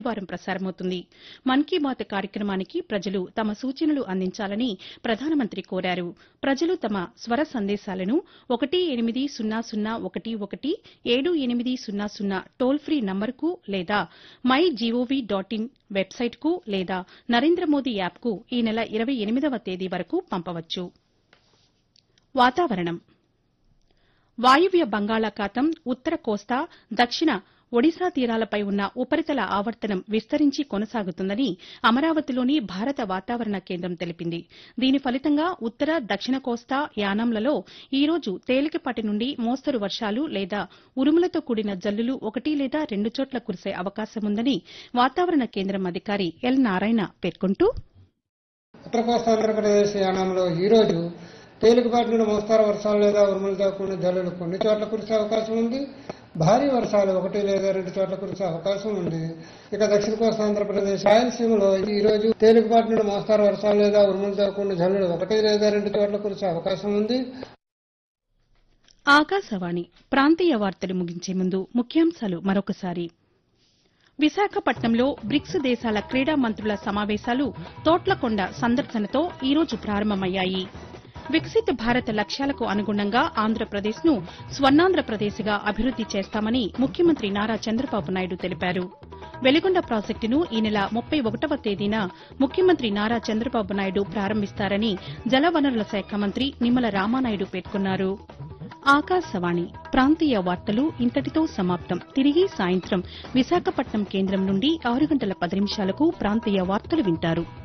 వారం ప్రసారమవుతుంది మన్ కీ బాత్ కార్యక్రమానికి ప్రజలు తమ సూచనలు అందించాలని ప్రధానమంత్రి కోరారు ప్రజలు తమ స్వర సందేశాలను ఒకటి ఎనిమిది సున్నా సున్నా ఒకటి ఒకటి ఏడు ఎనిమిది సున్నా సున్నా టోల్ ఫ్రీ నంబరుకు లేదా మై జీఓవీ డాట్ ఇన్ వెబ్సైట్కు లేదా నరేంద్ర మోదీ యాప్కు ఈ నెల ఇరవై ఎనిమిదవ తేదీ వరకు పంపవచ్చు వాతావరణం వాయువ్య బంగాళాఖాతం ఉత్తర కోస్తా దక్షిణ ఒడిశా తీరాలపై ఉన్న ఉపరితల ఆవర్తనం విస్తరించి కొనసాగుతుందని అమరావతిలోని భారత వాతావరణ కేంద్రం తెలిపింది దీని ఫలితంగా ఉత్తర దక్షిణ కోస్తా యానాంలలో ఈ రోజు తేలికపాటి నుండి మోస్తరు వర్షాలు లేదా ఉరుములతో కూడిన జల్లులు ఒకటి లేదా రెండు చోట్ల కురిసే అవకాశముందని వాతావరణ కేంద్రం అధికారి ఎల్ నారాయణ పేర్కొంటూ ఉత్తర కోస్తా ఆంధ్రప్రదేశ్ యానంలో ఈ రోజు తేలికపాటి నుండి మోస్తారు వర్షాలు లేదా ఉరుములతో కూడిన జల్లులు కొన్ని చోట్ల కురిసే అవకాశం ఉంది భారీ వర్షాలు ఒకటి లేదా రెండు చోట్ల కురిసే అవకాశం ఉంది ఇక దక్షిణ కోస్తా ఆంధ్రప్రదేశ్ రాయలసీమలో ఈ రోజు తేలికపాటి నుండి మోస్తారు వర్షాలు లేదా ఉరుములతో కూడిన జల్లులు ఒకటి లేదా రెండు చోట్ల కురిసే అవకాశం ఉంది ఆకాశవాణి ప్రాంతీయ వార్తలు ముగించే ముందు ముఖ్యాంశాలు మరొకసారి విశాఖపట్నంలో బ్రిక్స్ దేశాల క్రీడా మంత్రుల సమావేశాలు తోట్లకొండ సందర్శనతో ఈ రోజు ప్రారంభమయ్యాయి వికసిత్ భారత్ లక్ష్యాలకు అనుగుణంగా ఆంధ్రప్రదేశ్ను స్వర్ణాంధ్రప్రదేశ్గా అభివృద్ది చేస్తామని ముఖ్యమంత్రి నారా చంద్రబాబు నాయుడు తెలిపారు వెలిగొండ ప్రాజెక్టును ఈ నెల ముప్పై ఒకటవ తేదీన ముఖ్యమంత్రి నారా చంద్రబాబు నాయుడు ప్రారంభిస్తారని జలవనరుల శాఖ మంత్రి నిమ్మల రామానాయుడు పేర్కొన్నారు ఆకాశవాణి ప్రాంతీయ వార్తలు ఇంతటితో సమాప్తం తిరిగి సాయంత్రం విశాఖపట్నం కేంద్రం నుండి ఆరు గంటల పది నిమిషాలకు ప్రాంతీయ వార్తలు వింటారు